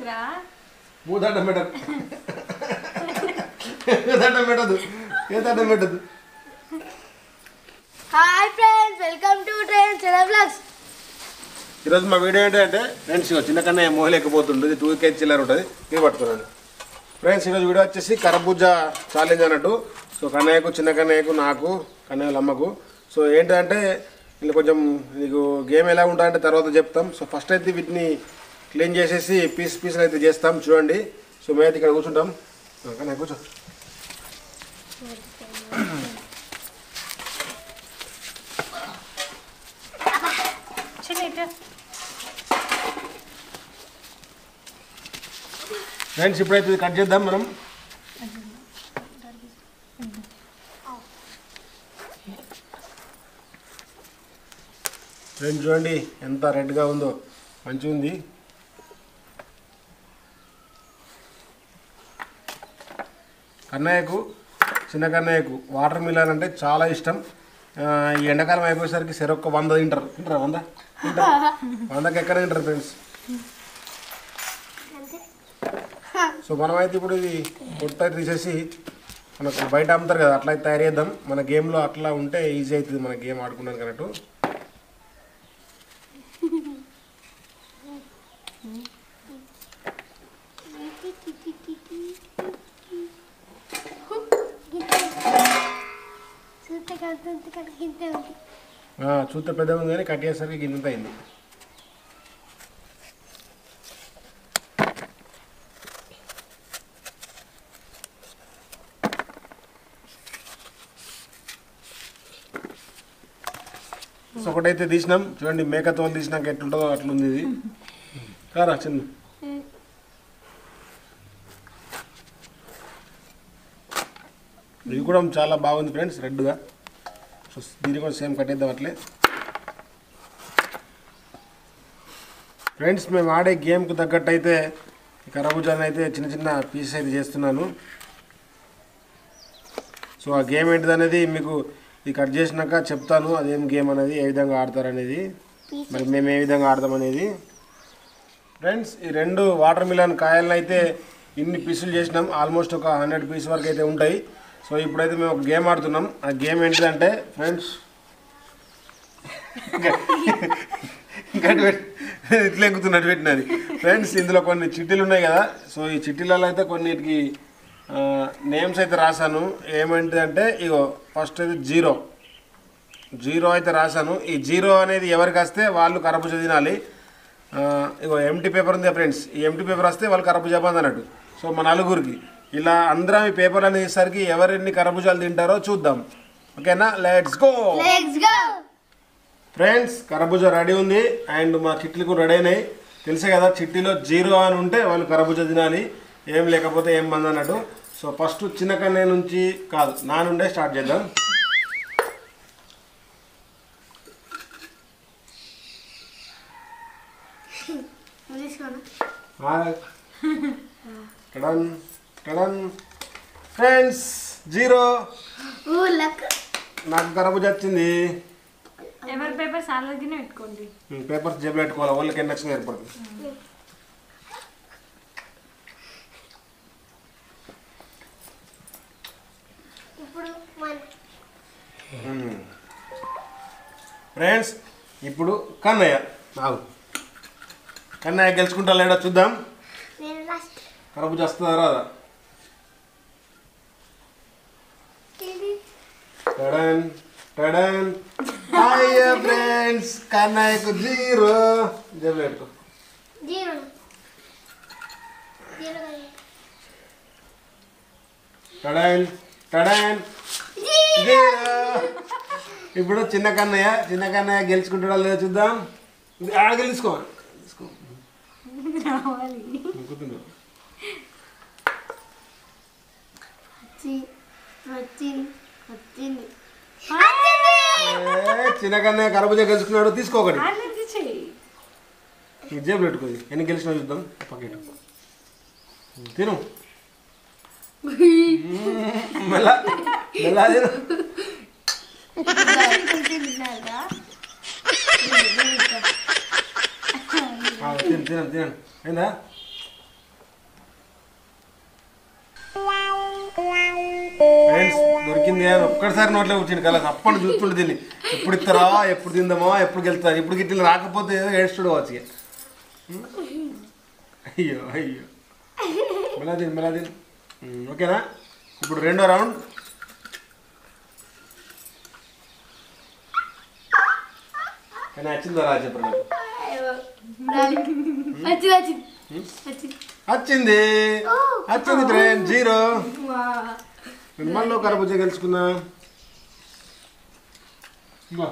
రా మూదండం పెట్టదు దండం పెట్టదు ఏ దండం పెట్టదు హాయ్ ఫ్రెండ్స్ వెల్కమ్ టు ట్రైన్ చెల బ్లాగ్స్ ఈరోజు మా వీడియో ఏంటంటే ఫ్రెండ్స్ ఇగో చిన్న కన్నా మోహలేకపోతుంటుంది టూ కేజీ చిల్లర ఉంటుంది ఇది పట్టుకున్నాను ఫ్రెండ్స్ ఈరోజు వీడియో వచ్చేసి కరబూజా ఛాలెంజ్ అన్నట్టు సో కన్నయ్యకు చిన్న కన్నయ్యకు నాకు కన్నయ్యల అమ్మకు సో ఏంటంటే వీళ్ళు కొంచెం నీకు గేమ్ ఎలా ఉంటుందంటే తర్వాత చెప్తాం సో ఫస్ట్ అయితే వీటిని క్లీన్ చేసేసి పీస్ పీసులు అయితే చేస్తాం చూడండి సో మేమైతే ఇక్కడ కూర్చుంటాం ఆ, కన్నయ్య కూర్చో చిన్న ఇటు ఫ్రెండ్స్ ఇప్పుడైతే ఇది కట్ చేద్దాం మనం ఫ్రెండ్స్ చూడండి ఎంత రెడ్గా ఉందో మంచిగా ఉంది కన్నయ్యకు చిన్న కన్నయ్యకు వాటర్ మిలన్ అంటే చాలా ఇష్టం ఆ, ఈ ఎండాకాలం అయిపోయేసరికి సరొక్క వంద తింటారు తింటారా వంద తింటారు వందకి ఎక్కడ తింటారు ఫ్రెండ్స్ సో మనమైతే ఇప్పుడు ఇది పొట్ట తీసేసి మనకు బయట అమ్ముతారు కదా అట్లా అయితే తయారు చేద్దాం మన గేమ్లో అట్లా ఉంటే ఈజీ అవుతుంది మన గేమ్ ఆడుకున్నాను కన్నట్టు చూస్తే కంత గింత ఉంది ఆ, చూస్తే పెద్దగా ఉంది కానీ కట్ చేసేసరికి గింత అయింది సో ఒకటైతే తీసినాం చూడండి మేకతో తీసినాక ఎట్లుంటుందో అట్లుంది ఇది కారా చిన్న ఇది కూడా చాలా బాగుంది ఫ్రెండ్స్ రెడ్గా సో దీన్ని కూడా సేమ్ కట్టేద్దాం అట్లే ఫ్రెండ్స్ మేము ఆడే గేమ్కి తగ్గట్టు అయితే ఈ కరబూజాన్ని అయితే చిన్న చిన్న పీసెస్ అయితే చేస్తున్నాను సో ఆ గేమ్ ఏంటిది అనేది మీకు ఇది కట్ చేసినాక చెప్తాను అదేం గేమ్ అనేది ఏ విధంగా ఆడతారు అనేది మరి మేము ఏ విధంగా ఆడతాం అనేది ఫ్రెండ్స్ ఈ రెండు వాటర్ మిలన్ కాయలను అయితే ఇన్ని పీసులు చేసినాం ఆల్మోస్ట్ ఒక హండ్రెడ్ పీస్ వరకు అయితే ఉంటాయి సో ఇప్పుడైతే మేము ఒక గేమ్ ఆడుతున్నాం ఆ గేమ్ ఏంటిదంటే ఫ్రెండ్స్ ఇంకటి పెట్టి ఇట్లా ఎక్కుతున్నట్టు పెట్టినది ఫ్రెండ్స్ ఇందులో కొన్ని చిట్టీలు ఉన్నాయి కదా సో ఈ చిట్టీలలో అయితే కొన్నిటికి నేమ్స్ అయితే రాశాను ఏమంటిదంటే ఇగో ఫస్ట్ అయితే జీరో జీరో అయితే రాశాను ఈ జీరో అనేది ఎవరికి వస్తే వాళ్ళు కరబుజ తినాలి ఆ, ఇగో ఎంటీ పేపర్ ఉంది ఫ్రెండ్స్ ఈ ఎంటీ పేపర్ వస్తే వాళ్ళు కరబుజ బంద్ అన్నట్టు సో మన నలుగురికి ఇలా అందరం ఈ పేపర్ అనేసరికి ఎవరెన్ని కరబుజాలు తింటారో చూద్దాం ఓకేనా let's go let's go friends కరబూజ రెడీ ఉంది అండ్ మా చిట్లు కూడా రెడీ అయినాయి తెలుసే కదా చిట్టిలో జీరో అని ఉంటే వాళ్ళు కరబూజ తినాలి ఏం లేకపోతే ఏం మంది అన్నట్టు సో ఫస్ట్ చిన్న కన్నయ్య నుంచి కాదు నా నుండే స్టార్ట్ చేద్దాం తీసుకోనా టడన్ టడన్ ఫ్రెండ్స్ జీరో ఊ లక్ నాకు కరబూజ వచ్చింది ఎవరి పేపర్ సాలగినే పెట్టుకోండి పేపర్స్ జేబులో పెట్టుకోవాలి వాళ్ళకి ఎన్ని వచ్చింది ఏర్పడుతుంది ఇప్పుడు మన ఫ్రెండ్స్ ఇప్పుడు కన్నయ్య నాగు కన్నయ్య గెలుచుకుంటా లేడో చూద్దాం నేను లాస్ట్ కరబూజ వస్తుందా రాదా టడన్ టడన్ హాయ్ ఫ్రెండ్స్ కన్నయ్యకు జీరో జబ్బు పెట్టుకో జీరో జీరో టడన్ టడన్ జీరో ఇప్పుడు చిన్న కన్నయ్య చిన్న కన్నయ్య గెలుచుకుంటాడా లేదో చూద్దాం ఆడ గెలుచుకో తీసుకో రావాలి కూర్చుండు. వచ్చి వచ్చింది వచ్చింది ఏ, చిన్న కన్నయ్య కరబూజ గెలుచుకున్నాడు తీసుకో ఒకటి అనేది చెయ్యి ఈ జేబులో పెట్టుకోది ఎన్ని గెలిచినా చూద్దాం పకెట్ తిను మెల్ల మెల్ల తిను ఆ, తిను తినండి తినండి అయిందా ఫ్రెండ్స్ దొరికింది అని ఒక్కడిసారి నోట్లో వచ్చింది కదా అప్పటి చూస్తుండే తిని ఎప్పుడు ఇస్తారా ఎప్పుడు తిందామా ఎప్పుడు గెలుతారా ఇప్పుడు గిట్ల రాకపోతే ఏదో ఏడుస్తుడు కావచ్చు ఇక. అయ్యో అయ్యో మెలా తిని మెలా తిని ఉమ్, ఓకేనా ఇప్పుడు రెండో రౌండ్ కానీ వచ్చిందో రా చెప్పండి నాకు వచ్చింది వచ్చింది వచ్చింది వచ్చింది వచ్చింది ఫ్రెండ్ జీరో నేను మళ్ళీ ఒక కరబుజ్జ గెలుచుకున్నా ఇదిగో.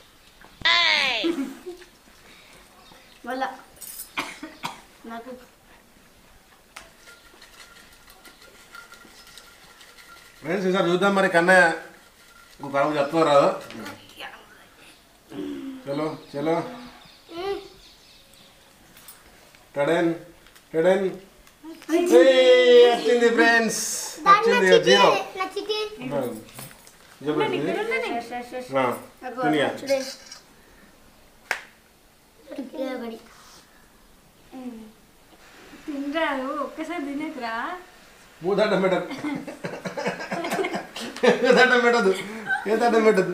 మళ్ళా నాకు ఫ్రెండ్స్ ఈసారి చూద్దాం మరి కన్నయ్య ఇంకో కరబుజ్జ చెప్తావు రాదు చలో చలో టడెన్ టడెన్ ఏయ్, వచ్చింది ఫ్రెండ్స్ వచ్చింది జీరో నా చిట్టి చెప్పండి దునియా తినరాదు ఒక్కసారి తినకురా మూదండం పెట్టదు ఏ దండం పెట్టదు ఏ దండం పెట్టదు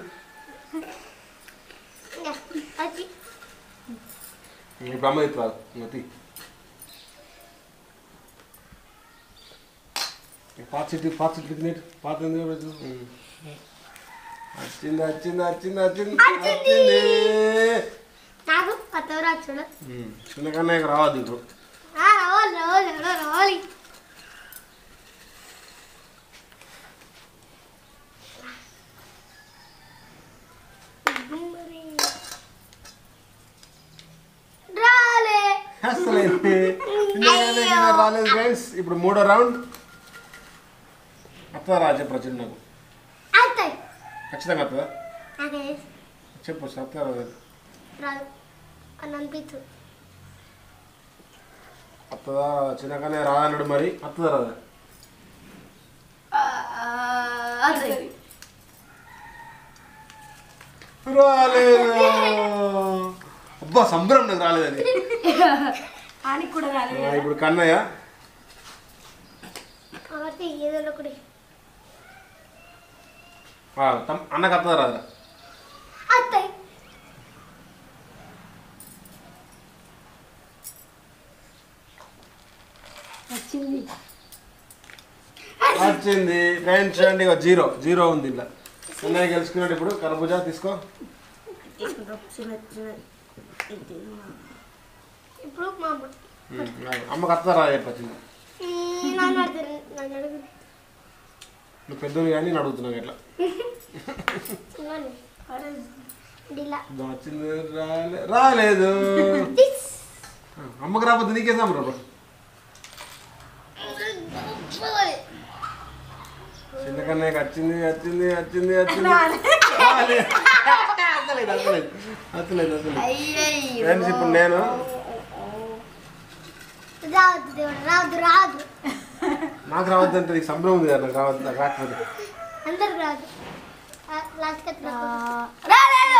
ఇప్పుడు అమ్మ ఇట్లా మతి పాత చెట్టు పాత చెట్టు తినేటి పాత ఎందుకు పెట్టు? ఉమ్. వచ్చింది వచ్చింది వచ్చింది వచ్చింది వచ్చింది నాకు కొత్తవరా చూడ ఉమ్. చిన్న కన్నయ్యకు రావద్దు ఇప్పుడు రావాలి రావాలి ఎవరో రావాలి రాలే అసలు అయితే చిన్న కన్నయ్యకి రాలేదు ఫ్రెండ్స్ ఇప్పుడు మూడో రౌండ్ అత్త రా చెప్పరా చిన్నకు అవుతాయి ఖచ్చితంగా వస్తుందా నాకే చెప్పు సత్తా రాదు రాదు అని అనిపించు అత్తదా చిన్నగానే రాదన్నాడు మరి అత్తదా రాదా అవుతాయి రాలేదు అబ్బా సంబరం నాకు రాలేదని ఆనికి కూడా రాలేదు ఆ, ఇప్పుడు కన్నయ్య కాబట్టి ఏదో ఒకటి ఆ, తమ్- అన్నకు అత్తదా రాదా అవుతాయి వచ్చింది వచ్చింది ఫ్రెండ్స్ అండి ఇక జీరో జీరో ఉంది ఇలా కన్నయ్య గెలుచుకున్నాడు ఇప్పుడు కర్బూజా తీసుకో ఇప్పుడు మా ఉమ్, అమ్మకు అత్తదా రాదా చెప్పచ్చింది నన్ను అడుగుతారు నన్ను అడుగు నువ్వు పెద్దవి కానీ నేను అడుగుతున్నావు ఎట్లా చిన్నాను ఇలా ఇదో వచ్చింది రాలే రాలేదు ఆ, అమ్మకు రాకపోతే నీకే సంబరం చిన్న కన్నయ్యకి వచ్చింది వచ్చింది వచ్చింది వచ్చింది రాలేదు. అసలేదు అసలేదు అసలేదు అసలేదు ఫ్రెండ్స్ ఇప్పుడు నేను రావద్దు దేవుడు రావద్దు రావద్దు నాకు రావద్దు అంటే నీకు సంబరం ఉంది కదా నాకు రావద్దు నాకు రాకపోతే అందరికి రాదు లాస్ట్ కట్ రాలేదు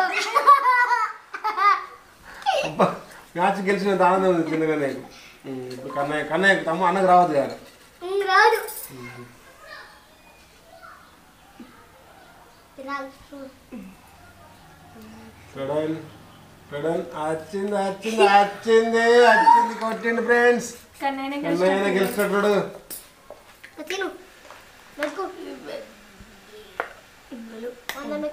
అబ్బా మ్యాచ్ గెలిచినంత ఆనందం ఉంది చిన్న కన్నయ్యకు ఉమ్, ఇప్పుడు కన్నయ్య కన్నయ్య తమ్ము అన్నకు రావద్దు కదా ఉమ్, రాదు రాదు పెడల్ పెడల్ వచ్చింది వచ్చింది వచ్చింది వచ్చింది కొట్టిండు ఫ్రెండ్స్ కన్నయ్యనే కన్నయ్య గెలిచినట్టు తిను మెతుకు అన్నమే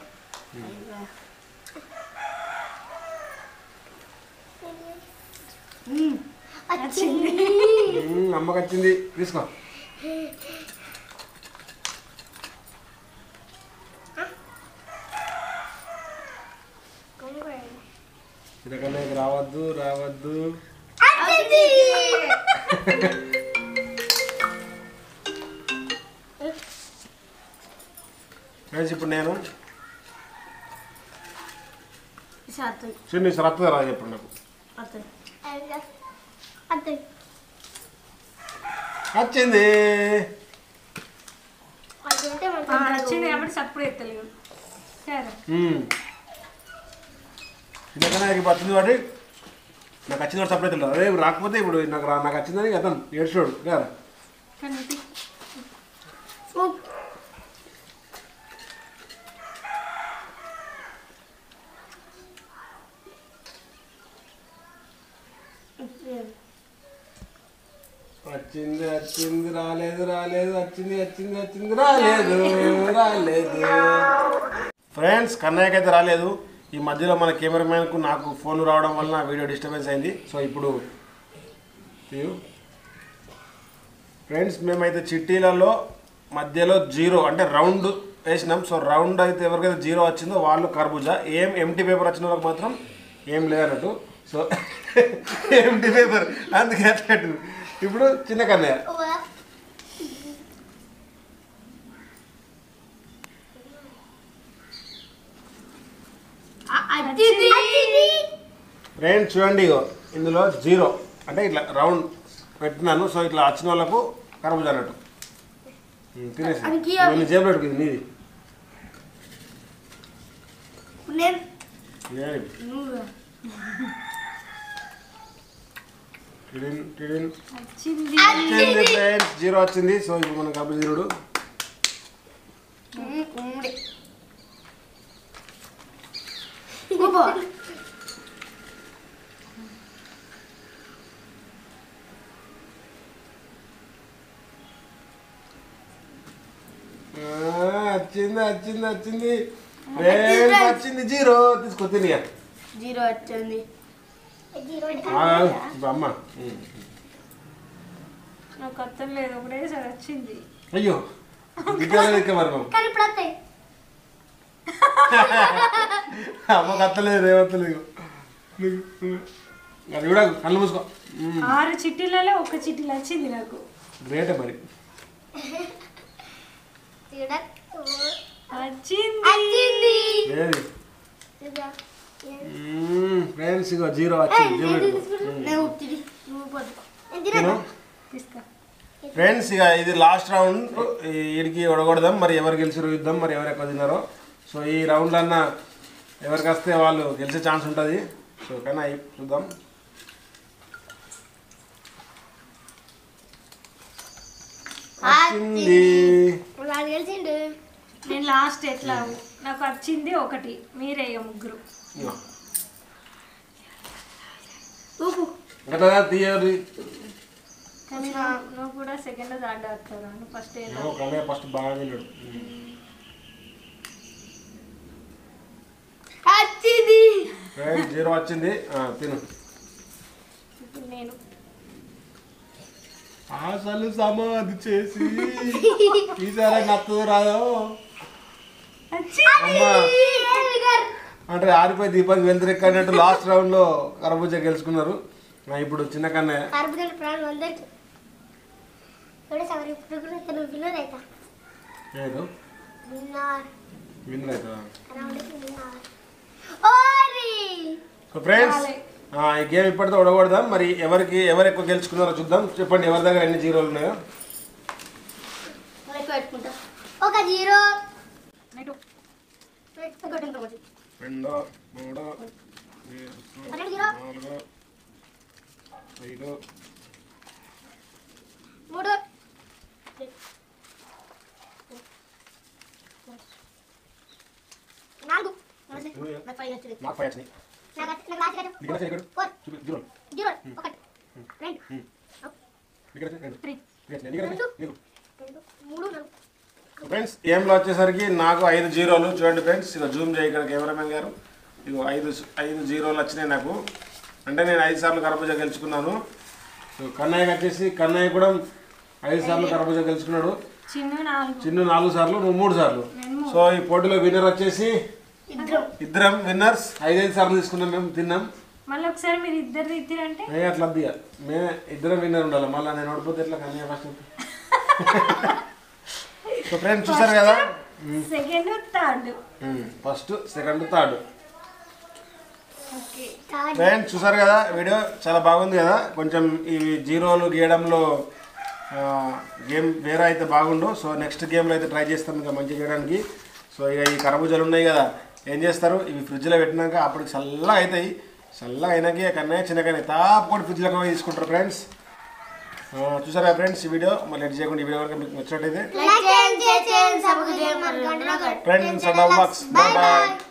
వచ్చింది ఉమ్, అమ్మకి వచ్చింది తీసుకో చిన్న కన్నయ్యకి రావద్దు రావద్దు వచ్చింది ఫ్రెండ్స్ ఇప్పుడు నేను శాతం చిన్న రత్తగా రా చెప్పండి నాకు అత్తయ్య అత్తయ్య వచ్చింది అది ఉంటే ఆ, మనకి వచ్చింది కాబట్టి సప్పుడు ఎత్తలేవు సరే ఉమ్. చిన్న కన్నయ్యకి ఇప్పుడు వచ్చింది వాటి నాకు వచ్చింది వాడు సపరేట్ అదే ఇప్పుడు రాకపోతే ఇప్పుడు నాకు రా నాకు వచ్చిందని అతను ఏడ్చాడు లేరా కన్నయ్య ఉప్. వచ్చింది వచ్చింది రాలేదు రాలేదు వచ్చింది వచ్చింది వచ్చింది రాలేదు రాలేదు ఫ్రెండ్స్ కన్నయ్యకి అయితే రాలేదు ఈ మధ్యలో మన కెమెరామ్యాన్కు నాకు ఫోన్ రావడం వల్ల నా వీడియో డిస్టర్బెన్స్ అయింది సో ఇప్పుడు తీయు. ఫ్రెండ్స్ మేమైతే చిట్టీలలో మధ్యలో జీరో అంటే రౌండ్ వేసినాం సో రౌండ్ అయితే ఎవరికైతే జీరో వచ్చిందో వాళ్ళు కర్బూజా ఏం ఎంటీ పేపర్ వచ్చిన వాళ్ళకి మాత్రం ఏం లేదన్నట్టు సో ఎంటీ పేపర్ అందుకే అట్లా పెట్టింది. ఇప్పుడు చిన్న కన్నయ్య వచ్చింది ఫ్రెండ్స్ చూడండి ఇగో ఇందులో జీరో అంటే ఇట్లా రౌండ్ పెట్టినాను సో ఇట్లా వచ్చిన వాళ్ళకు కర్బూజా అన్నట్టు ఉమ్, తినేసి అందుకే ఇగో నీ జేబులో పెట్టుకుంది నీది నేను లేదు. నువ్వు టిడిన్, టిడిన్. వచ్చింది వచ్చింది ఫ్రెండ్స్ జీరో వచ్చింది సో ఇప్పుడు మనం కర్బూజా జీరోడు ఉమ్మడి ఆ, వచ్చింది వచ్చింది వచ్చింది ఫ్రెండ్స్ వచ్చింది జీరో తీసుకో తిని జీరో వచ్చింది అమ్మ ఉమ్. నాకు అర్థం లేదు ఒకటేసారి వచ్చింది అయ్యో విద్యాలయం ఎక్క మరి మనం కానీ ఇప్పుడు వస్తాయి అమ్మకి అత్తలేదు రేవత్తలేదు అది కూడా కళ్ళు మూసుకో ఉమ్. ఆరు చిట్టీలలో ఒక చిట్టీలు వచ్చింది నాకు గ్రేటే మరి వచ్చింది వచ్చింది ఏది ఫ్రెండ్స్ ఇగో జీరో వచ్చింది జీరో పెట్టుకో. నేను ఉత్తిది నువ్వు పోదు తిను తీసుకో ఫ్రెండ్స్ ఇక ఇది లాస్ట్ రౌండ్ వీడికి ఒడగొడదాం మరి ఎవరు గెలిచిరో ఇద్దాం మరి ఎవరు ఎక్కువ తిన్నారో సో ఈ రౌండ్లో అన్న ఎవరికి వస్తే వాళ్ళు గెలిచే ఛాన్స్ ఉంటుంది సో కానీ అయి చూద్దాం వచ్చింది వాడు గెలిచిండు నేను లాస్ట్ ఎట్లా నాకు వచ్చింది ఒకటి మీరే ఇక ముగ్గురు ఇగో. ఊపు కదా తీయరు కానీ నువ్వు- నువ్వు కూడా సెకండ్ థర్డ్ ఆడతావు నువ్వు ఫస్ట్ ఏదో కన్నయ్య ఫస్ట్ బాగా తిన్నాడు వచ్చింది ఫ్రెండ్స్ జీరో వచ్చింది ఆ, తిను ఇప్పుడు నేను అసలు సమాధి చేసి ఈసారి నచ్చదు రాదో వచ్చి అమ్మా అంటే ఆరిపోయి దీపానికి వెళ్తురు అన్నట్టు లాస్ట్ రౌండ్ లో కరబూజా గెలుచుకున్నారు ఆ, ఇప్పుడు చిన్న కన్నయ్య కర్బూజాల ప్రాణం అందరికి थोड़े सवारी ఇప్పుడు కూడా తను విన్నర్ అవుతా ఏదో విన్నర్ విన్నర్ అవుతుందా రౌండ్ విన్నర్ ఓరి సో ఫ్రెండ్స్ ఈ గేమ్ ఇప్పటితో ఓడకూడదాం మరి ఎవరికి ఎవరు ఎక్కువ గెలుచుకున్నారో చూద్దాం చెప్పండి ఎవరి దగ్గర ఎన్ని జీరోలు ఉన్నాయో ఎక్కువ పెట్టుకుంటా ఒక జీరో ఇటు. ఒకటి ఇంకొకటి రెండో మూడో ఒకటి జీరో నాలుగో ఐదు మూడు నాలుగు నాకు ఫైవ్ వచ్చింది నాకు ఫైవ్ వచ్చినాయి నాకు నాకు లాస్ట్ కదా ఇక్కడ ఇక్కడ ఫోర్ చూపి జీరోలు జీరో ఒకటి రెండు ఇక్కడ రెండు త్రీ ఇక్కడ ఇక్కడ నీకు రెండు మూడు నాలుగు ఫ్రెండ్స్ గేమ్లో వచ్చేసరికి నాకు ఐదు జీరోలు చూడండి ఫ్రెండ్స్ ఇక జూమ్ చేయి ఇక్కడ కెమెరామెన్ గారు ఇగో ఐదు ఐదు జీరోలు వచ్చినాయి నాకు అంటే నేను ఐదు సార్లు కర్బూజా గెలుచుకున్నాను సో కన్నయ్యకి వచ్చేసి కన్నయ్య కూడా ఐదు సార్లు కర్బూజా గెలుచుకున్నాడు చిన్న నాలుగు చిన్ను నాలుగు సార్లు నువ్వు మూడు సార్లు సో ఈ పోటీలో విన్నర్ వచ్చేసి ఇద్దరు ఇద్దరం విన్నర్స్ ఐదైదు సార్లు తీసుకున్నాం మేము తిన్నాం మళ్ళీ ఒకసారి మీరు ఇద్దరు తిత్తిరంటే మే అట్లా వద్దిగా మే ఇద్దరం విన్నర్ ఉండాలి మళ్ళీ నేను ఓడిపోతే ఎట్లా కన్నయ్య ఫస్ట్ సో ఫ్రెండ్స్ చూసారు కదా second third first second third okay third friends చూసారు కదా వీడియో చాలా బాగుంది కదా కొంచెం ఇవి జీరోలు గీయడంలో ఆ, గేమ్ వేరే అయితే బాగుండు సో నెక్స్ట్ గేమ్లో అయితే ట్రై చేస్తాం ఇంకా మంచిగా చేయడానికి సో ఇక ఈ కరబూజాలు ఉన్నాయి కదా ఏం చేస్తారు ఇవి ఫ్రిడ్జ్లో పెట్టినాక అప్పటికి చల్లగా అవుతాయి చల్లగా అయినాక కన్నయ్య చిన్న కన్నయ్య తాపుకొని ఫ్రిడ్జ్లోకి పోయి తీసుకుంటారు ఫ్రెండ్స్ చూసారు కదా ఫ్రెండ్స్ ఈ వీడియో మళ్ళీ ఎడ్ చేయకుండా ఈ వీడియో కనుక మీకు నచ్చినట్టయితే లైక్ చేయండి షేర్ చేయండి సబ్స్క్రైబ్ చేయండి మరి గంట friends and box bye bye